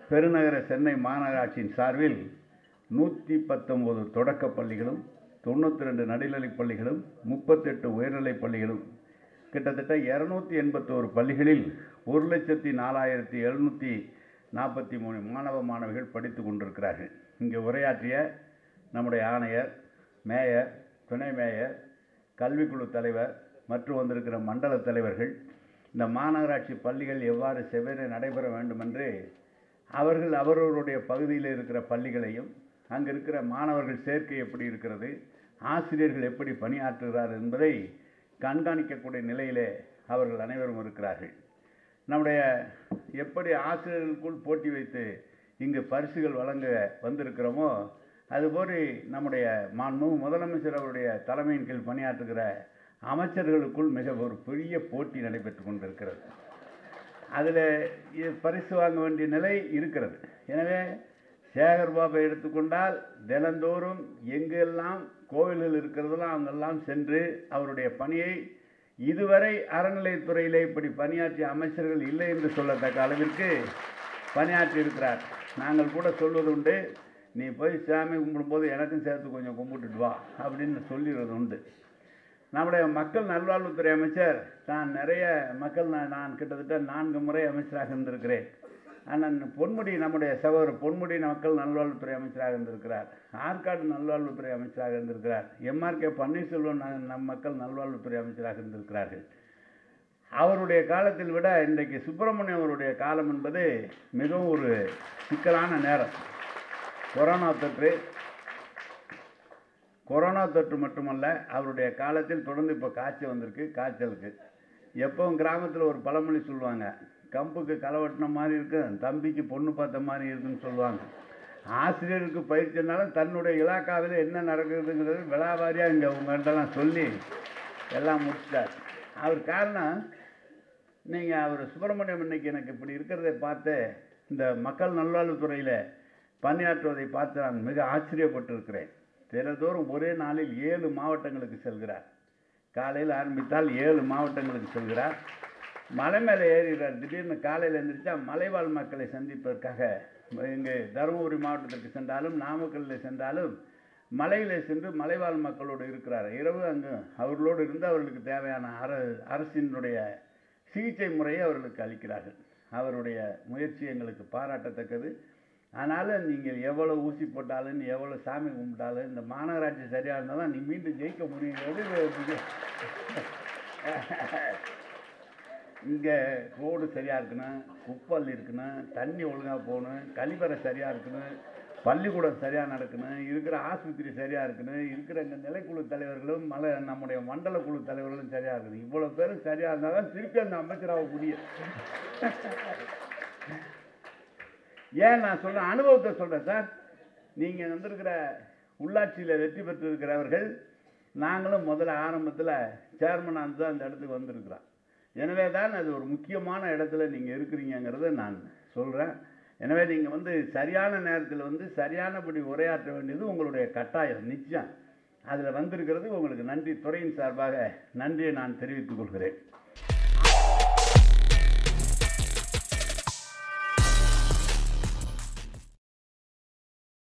பெருநகர சென்னை மாநகராட்சியின் சார்பில் நூற்றி பத்தொம்போது தொடக்கப் பள்ளிகளும் தொண்ணூற்றி ரெண்டு நடுநிலைப் பள்ளிகளும் முப்பத்தெட்டு உயர்நிலைப் பள்ளிகளும் கிட்டத்தட்ட இரநூத்தி எண்பத்தோரு பள்ளிகளில் ஒரு லட்சத்தி நாலாயிரத்தி எழுநூற்றி நாற்பத்தி மூணு மாணவ மாணவிகள் படித்து கொண்டிருக்கிறார்கள் இங்கே உரையாற்றிய நம்முடைய ஆணையர் மேயர் துணை மேயர் கல்விக்குழு தலைவர் மற்றும் வந்திருக்கிற மண்டல தலைவர்கள் இந்த மாநகராட்சி பள்ளிகள் எவ்வாறு செவ்வென நடைபெற வேண்டும் என்று அவர்கள் அவரவருடைய பகுதியில் இருக்கிற பள்ளிகளையும் அங்கே இருக்கிற மாணவர்கள் சேர்க்கை எப்படி இருக்கிறது ஆசிரியர்கள் எப்படி பணியாற்றுகிறார் என்பதை கண்காணிக்கக்கூடிய நிலையிலே அவர்கள் அனைவரும் இருக்கிறார்கள் நம்முடைய எப்படி ஆசிரியர்களுக்குள் போட்டி வைத்து இங்கு பரிசுகள் வழங்க வந்திருக்கிறோமோ அதுபோல் நம்முடைய மாண்பு முதலமைச்சர் அவருடைய தலைமையின் கீழ் பணியாற்றுகிற அமைச்சர்களுக்குள் மிக ஒரு பெரிய போட்டி நடைபெற்று கொண்டிருக்கிறது அதில் பரிசு வாங்க வேண்டிய நிலை இருக்கிறது எனவே சேகர் பாபை எடுத்துக்கொண்டால் தினந்தோறும் எங்கெல்லாம் கோவில்கள் இருக்கிறதெல்லாம் அங்கெல்லாம் சென்று அவருடைய பணியை இதுவரை அறநிலையத்துறையிலே இப்படி பணியாற்றிய அமைச்சர்கள் இல்லை என்று சொல்லத்தக்க அளவிற்கு பணியாற்றி இருக்கிறார் நாங்கள் கூட சொல்வது உண்டு நீ போய் சாமி கும்பிடும்போது எனக்கும் சேர்த்து கொஞ்சம் கும்பிட்டுட்டு வா அப்படின்னு சொல்லிடுறது உண்டு நம்முடைய மக்கள் நல்வாழ்வுத்துறை அமைச்சர் நான் நிறைய மக்கள் நான் நான் கிட்டத்தட்ட நான்கு முறை அமைச்சராக இருந்திருக்கிறேன் அண்ணன் பொன்முடி நம்முடைய சகோதரர் பொன்முடி மக்கள் நல்வாழ்வுத்துறை அமைச்சராக இருந்திருக்கிறார் ஆற்காடு நல்வாழ்வுத்துறை அமைச்சராக இருந்திருக்கிறார் எம்ஆர்கே பன்னீர்செல்வம் ந- நம் மக்கள் நல்வாழ்வுத்துறை அமைச்சராக இருந்திருக்கிறார்கள் அவருடைய காலத்தில் விட இன்றைக்கு சுப்பிரமணியம் அவருடைய காலம் என்பது மிகவும் ஒரு சிக்கலான நேரம் கொரோனா தொற்று கொரோனா தொற்று மட்டுமல்ல அவருடைய காலத்தில் தொடர்ந்து இப்போ காய்ச்சல் வந்திருக்கு காய்ச்சலுக்கு எப்பவும் கிராமத்தில் ஒரு பழமொழி சொல்லுவாங்க கம்புக்கு களை வெட்டின மாதிரி இருக்கு தம்பிக்கு பொண்ணு பார்த்த மாதிரி இருக்குன்னு சொல்லுவாங்க ஆசிரியருக்கு பயிற்சினாலும் தன்னுடைய இலாக்காவில் என்ன நடக்குதுங்கிறது விழாவாரியாக இங்கே உங்கள்கிட்டலாம் சொல்லி எல்லாம் முடிச்சிட்டார் அவர் காரணம் நீங்கள் அவர் சுப்பிரமணியம் இன்னைக்கு எனக்கு இப்படி இருக்கிறதை பார்த்து இந்த மக்கள் நல்வாழ்வுத்துறையில் பணியாற்றுவதை பார்த்து நான் மிக ஆச்சரியப்பட்டிருக்கிறேன் தினந்தோறும் ஒரே நாளில் ஏழு மாவட்டங்களுக்கு செல்கிறார் காலையில் ஆரம்பித்தால் ஏழு மாவட்டங்களுக்கு செல்கிறார் மலை மேலே ஏறுகிறார் திடீர்னு காலையில் எழுந்திரிச்சா மலைவாழ் மக்களை சந்திப்பதற்காக இங்கே தருமபுரி மாவட்டத்திற்கு சென்றாலும் நாமக்கல்லில் சென்றாலும் மலையிலே சென்று மலைவாழ் மக்களோடு இருக்கிறார் இரவு அங்கு அவர்களோடு இருந்து அவர்களுக்கு தேவையான அர அரசினுடைய சிகிச்சை முறையை அவர்களுக்கு அளிக்கிறார்கள் அவருடைய முயற்சி எங்களுக்கு பாராட்டத்தக்கது ஆனாலும் நீங்கள் எவ்வளோ ஊசி போட்டாலும் நீ எவ்வளோ சாமி கும்பிட்டாலும் இந்த மாநகராட்சி சரியாக இருந்தால் தான் நீ மீண்டும் ஜெயிக்க முடியுங்கிறது இங்கே ரோடு சரியாக இருக்கணும் குப்பல் இருக்கணும் தண்ணி ஒழுங்காக போகணும் கழிப்பறை சரியாக இருக்கணும் பள்ளிக்கூடம் சரியாக நடக்கணும் இருக்கிற ஆஸ்பத்திரி சரியாக இருக்கணும் இருக்கிற இந்த நிலைக்குழு தலைவர்களும் மல நம்முடைய மண்டல குழு தலைவர்களும் சரியாக இருக்கணும் இவ்வளோ பேரும் சரியாக இருந்தால் தான் திருப்பி அந்த அமைச்சராக முடியும் ஏன் நான் சொல்கிறேன் அனுபவத்தை சொல்கிறேன் சார் நீங்கள் வந்திருக்கிற உள்ளாட்சியில் வெற்றி பெற்றிருக்கிறவர்கள் நாங்களும் முதல்ல ஆரம்பத்தில் சேர்மனாக தான் இந்த இடத்துக்கு வந்திருக்கிறோம் எனவே தான் அது ஒரு முக்கியமான இடத்துல நீங்கள் இருக்கிறீங்கங்கிறத நான் சொல்கிறேன் எனவே நீங்கள் வந்து சரியான நேரத்தில் வந்து சரியானபடி உரையாற்ற வேண்டியது உங்களுடைய கட்டாயம் நிச்சயம் அதில் வந்திருக்கிறது உங்களுக்கு நன்றி துறையின் சார்பாக நன்றியை நான் தெரிவித்துக் கொள்கிறேன்